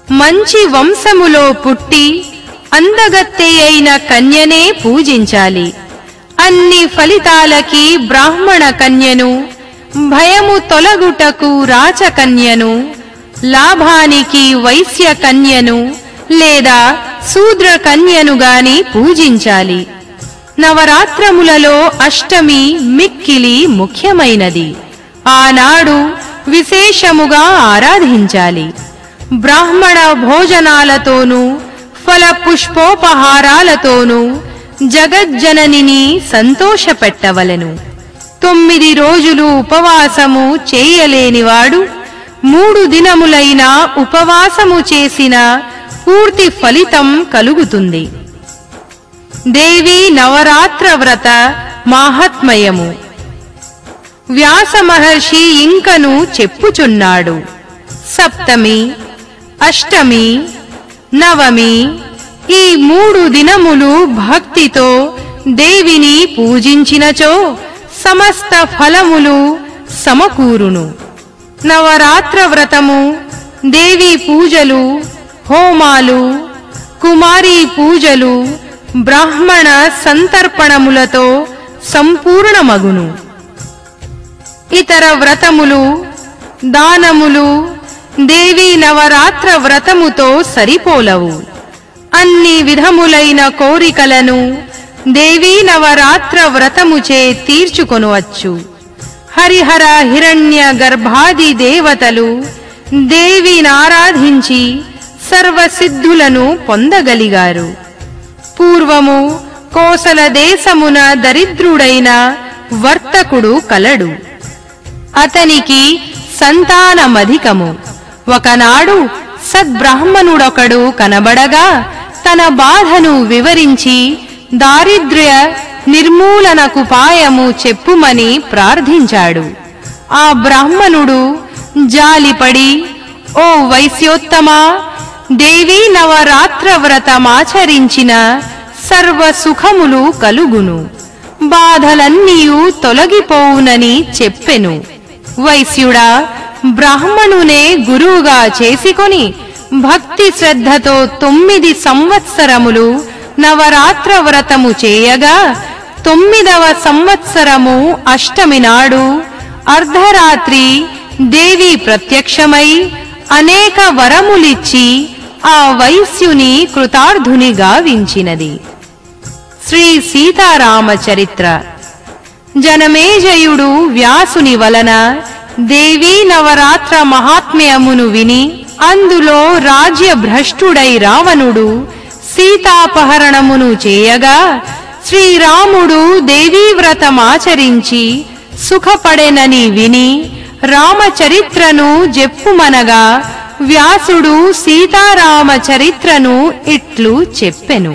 మంచి వంశములో పుట్టి అందగత్తె అయిన కన్యనే పూజించాలి అన్ని ఫలితాలకి బ్రాహ్మణ కన్యను భయము తొలగుటకు రాచకన్యను లాభానికి వైశ్య కన్యను లేదా శూద్ర కన్యను గాని పూజించాలి నవరాత్రములలో అష్టమి మిక్కిలి ముఖ్యమైనది ఆనాడు విశేషముగా ఆరాధించాలి బ్రాహ్మణ భోజనాలతోనూ ఫల పుష్పోపహారాలతోనూ జగజ్జననిని సంతోషపెట్టవలెను తొమ్మిది రోజులు ఉపవాసము చేయలేనివాడు మూడు దినములైన ఉపవాసము చేసిన పూర్తి ఫలితం కలుగుతుంది దేవి నవరాత్ర వ్రత మాహాత్మయము వ్యాస మహర్షి ఇంకను చెప్పుచున్నాడు సప్తమి అష్టమి నవమి ఈ మూడు దినములు భక్తితో దేవిని పూజించినచో సమస్త ఫలములు సమకూరును నవరాత్ర వ్రతము దేవి పూజలు హోమాలు కుమారీ పూజలు బ్రాహ్మణ సంతర్పణములతో సంపూర్ణమగును ఇతర వ్రతములు దానములు దేవి నవరాత్ర వ్రతముతో సరిపోలవు అన్ని విధములైన కోరికలను దేవీ నవరాత్ర వ్రతముచే తీర్చుకొనవచ్చు హరిహర హిరణ్య గర్భాది దేవతలు దేవినారాధించి సర్వసిద్ధులను పొందగలిగారు పూర్వము కోసల దేశమున దరిద్రుడైన వర్తకుడు కలడు అతనికి సంతానమధికము ఒకనాడు సద్బ్రాహ్మణుడొకడు కనబడగా తన బాధను వివరించి దారిద్ర్య నిర్మూలనకుపాయము చెప్పుమని ప్రార్థించాడు ఆ బ్రాహ్మణుడు జాలిపడి ఓ వైశ్యోత్తమా దేవీ నవరాత్ర వ్రతమాచరించిన సర్వ సుఖములు కలుగును బాధలన్నీయు తొలగిపోవునని చెప్పెను వైశ్యుడా బ్రాహ్మణునే గురువుగా చేసుకొని భక్తి శ్రద్ధతో తొమ్మిది సంవత్సరములు నవరాత్ర వ్రతము చేయగా తొమ్మిదవ సంవత్సరము అష్టమి నాడు అర్ధరాత్రి దేవి ప్రత్యక్షమై అనేక వరములిచ్చి ఆ వైశ్యుని కృతార్థుని గావించినది శ్రీ సీతారామ చరిత్ర జనమేజయుడు వ్యాసుని వలన దేవీ నవరాత్ర మహాత్మ్యమును విని అందులో రాజ్య భ్రష్టుడై రావణుడు సీతాపహరణమును చేయగా శ్రీరాముడు దేవీవ్రతమాచరించి సుఖపడెనని విని రామచరిత్రను జెప్పుమనగా వ్యాసుడు సీతారామ చరిత్రను ఇట్లు చెప్పెను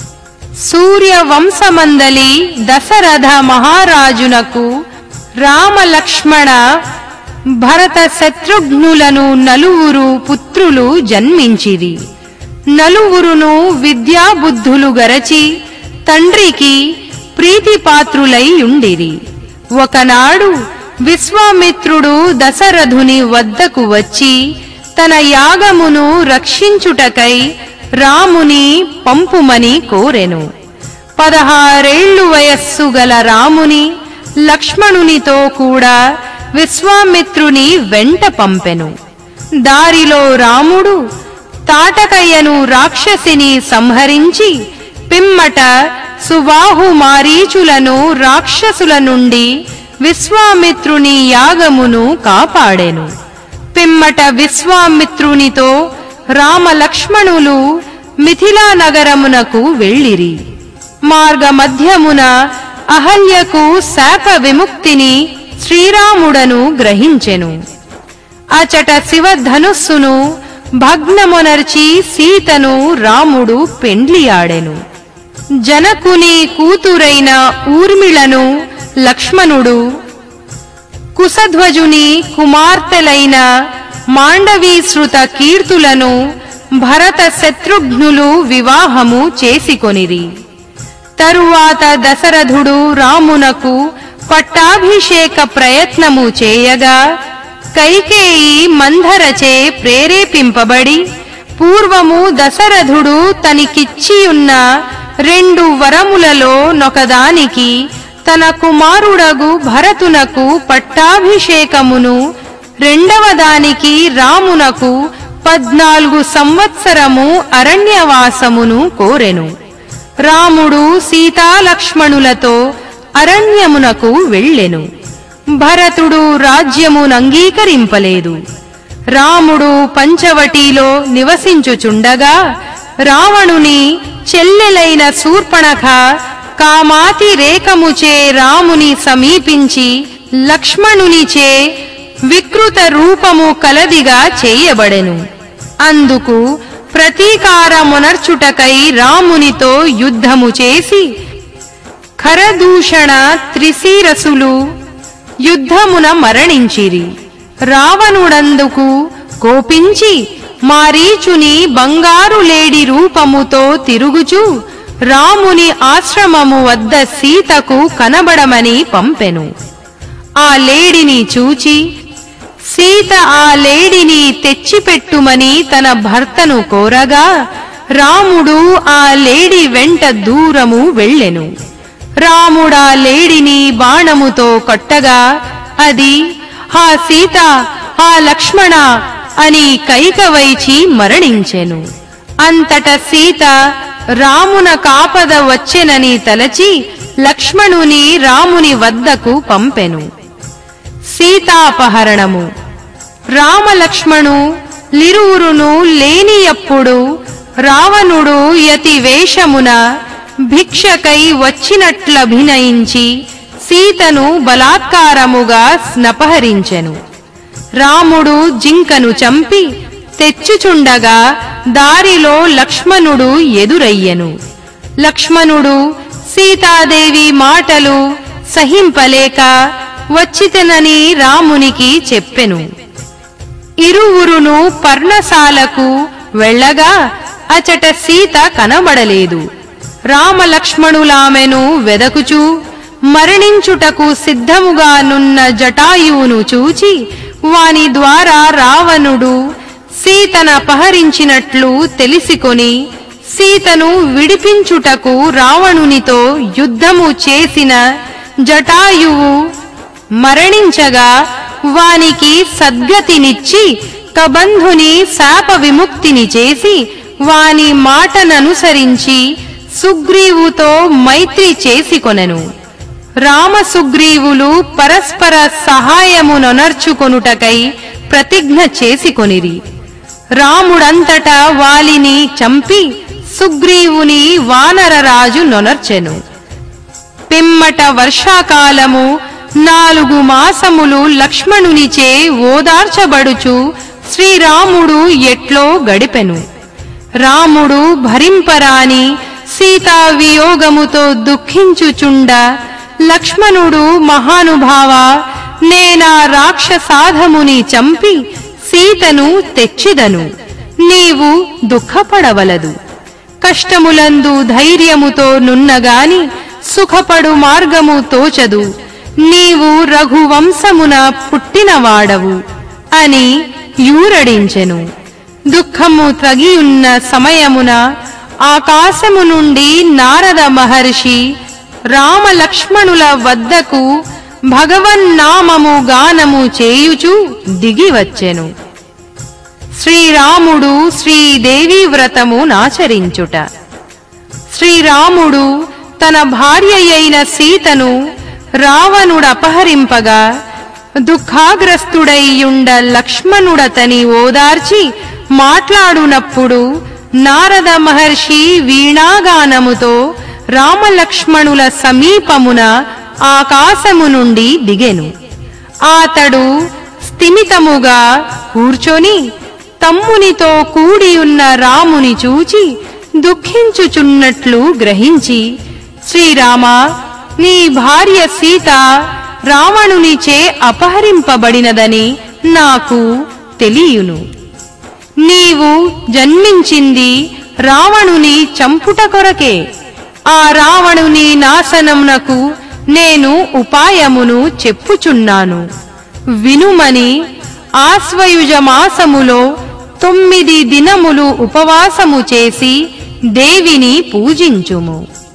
సూర్యవంశమందలి దశరథ మహారాజునకు రామలక్ష్మణ భరత శత్రుఘ్నులను నలువురు పుత్రులు జన్మించిరి నలువురును విద్యాబుద్ధులు గరచి తండ్రికి ప్రీతిపాత్రులై ఉండిరి ఒకనాడు విశ్వామిత్రుడు దశరథుని వద్దకు వచ్చి తన యాగమును రక్షించుటకై రాముని పంపుమని కోరెను పదహారేళ్లు వయస్సు గల రాముని లక్ష్మణునితో కూడా విశ్వామిత్రుని వెంట పంపెను దారిలో రాముడు తాటకయ్యను రాక్షసిని సంహరించి పిమ్మట సుబాహు మారీచులను రాక్షసుల నుండి విశ్వామిత్రుని యాగమును కాపాడెను పిమ్మట విశ్వామిత్రునితో రామలక్ష్మణులు మిథిలా నగరమునకు వెళ్ళిరి మార్గ మధ్యమున అహల్యకు శాప విముక్తిని శ్రీరాముడను గ్రహించెను అచట శివధనుస్సును భగ్నమునర్చి సీతను రాముడు పెండ్లియాడెను జనకుని కూతురైన ఊర్మిళను లక్ష్మణుడు కుశధ్వజుని కుమార్తెలైన మాండవీశ్రుత కీర్తులను భరత శత్రుఘ్నులు వివాహము చేసికొనిరి తరువాత దశరథుడు రామునకు పట్టాభిషేక ప్రయత్నము చేయగా కైకేయి మంధరచే ప్రేరేపింపబడి పూర్వము దశరథుడు తనికిచ్చియున్న రెండు వరములలో నొకదానికి తన కుమారుడగు భరతునకు పట్టాభిషేకమును రెండవ దానికి రామునకు పద్నాలుగు సంవత్సరము అరణ్యవాసమును కోరెను రాముడు సీతాలక్ష్మణులతో అరణ్యమునకు వెళ్ళెను భరతుడు రాజ్యమునంగీకరింపలేదు రాముడు పంచవటిలో నివసించుచుండగా రావణుని చెల్లెలైన శూర్పణఖ కామాతి రేఖముచే రాముని సమీపించి లక్ష్మణునిచే వికృత రూపము కలదిగా చేయబడెను అందుకు ప్రతీకారమునర్చుటకై రామునితో యుద్ధము చేసి ఖరదూషణ త్రిశీరసులు యుద్ధమున మరణించిరి రావణుడందుకు కోపించి మారీచుని బంగారు లేడి రూపముతో తిరుగుచు రాముని ఆశ్రమము వద్ద సీతకు కనబడమని పంపెను ఆ లేడిని చూచి సీత ఆ లేడిని తెచ్చిపెట్టుమని తన భర్తను కోరగా రాముడు ఆ లేడి వెంట దూరము వెళ్ళెను రాముడా లేడిని బాణముతో కొట్టగా అది ఆ సీత ఆ లక్ష్మణ అని కైకవైచి మరణించెను అంతట సీత రామున కాపద వచ్చెనని తలచి లక్ష్మణుని రాముని వద్దకు పంపెను సీతాపహరణము రామలక్ష్మణు లిరువురును లేనియప్పుడు రావణుడు యతి వేషమున భిక్షకై వచ్చినట్లభినయించి సీతను బలాత్కారముగా స్నపహరించెను రాముడు జింకను చంపి తెచ్చుచుండగా దారిలో లక్ష్మణుడు ఎదురయ్యెను లక్ష్మణుడు సీతాదేవి మాటలు సహింపలేక వచ్చితనని రామునికి చెప్పెను ఇరువురును పర్ణశాలకు వెళ్ళగా అచట సీత కనబడలేదు రామలక్ష్మణులామెను వెదకుచూ మరణించుటకు సిద్ధముగా నున్న జటాయువును చూచి వాని ద్వారా రావణుడు సీతనపహరించినట్లు తెలిసికొని సీతను విడిపించుటకు రావణునితో యుద్ధము చేసిన జటాయువు మరణించగా వానికి సద్గతినిచ్చి కబంధుని శాప విముక్తిని చేసి వాని మాటననుసరించి సుగ్రీవుతో మైత్రి చేసికొనెను రామ సుగ్రీవులు పరస్పర సహాయమునొనర్చుకొనుటకై ప్రతిజ్ఞ చేసికొనిరి రాముడంతటా వాలిని చంపి సుగ్రీవుని వానరరాజు నొనర్చెను పిమ్మట వర్షాకాలము నాలుగు మాసములు లక్ష్మణునిచే ఓదార్చబడుచు శ్రీరాముడు ఎట్లో గడిపెను రాముడు భరింపరాని సీతా వియోగముతో దుఃఖించుచుండ లక్ష్మణుడు మహానుభావ నేనా రాక్షసాధముని చంపి సీతను తెచ్చిదను నీవు దుఃఖపడవలదు కష్టములందు ధైర్యముతో నున్నగాని సుఖపడు మార్గము తోచదు నీవు రఘువంశమున పుట్టినవాడవు అని యూరడించెను దుఃఖము తగియున్న సమయమున ఆకాశము నుండి నారద మహర్షి రామలక్ష్మణుల వద్దకు భగవన్నామము గానము చేయుచు దిగివచ్చెను శ్రీరాముడు శ్రీదేవి వ్రతము నాచరించుట శ్రీరాముడు తన భార్యయైన సీతను రావణుడపహరింపగా దుఃఖాగ్రస్తుడైయుండ లక్ష్మణుడతని ఓదార్చి మాట్లాడునప్పుడు నారద మహర్షి వీణాగానముతో రామలక్ష్మణుల సమీపమున ఆకాశము నుండి దిగెను ఆతడు స్థిమితముగా కూర్చొని తమ్మునితో కూడియున్న రాముని చూచి దుఃఖించుచున్నట్లు గ్రహించి శ్రీరామ నీ భార్య సీత రావణునిచే అపహరింపబడినదని నాకు తెలియును నీవు జన్మించింది రావణుని చంపుట కొరకే ఆ రావణుని నాశనమునకు నేను ఉపాయమును చెప్పుచున్నాను వినుమని ఆశ్వయుజ మాసములో తొమ్మిది దినములు ఉపవాసము చేసి దేవిని పూజించుము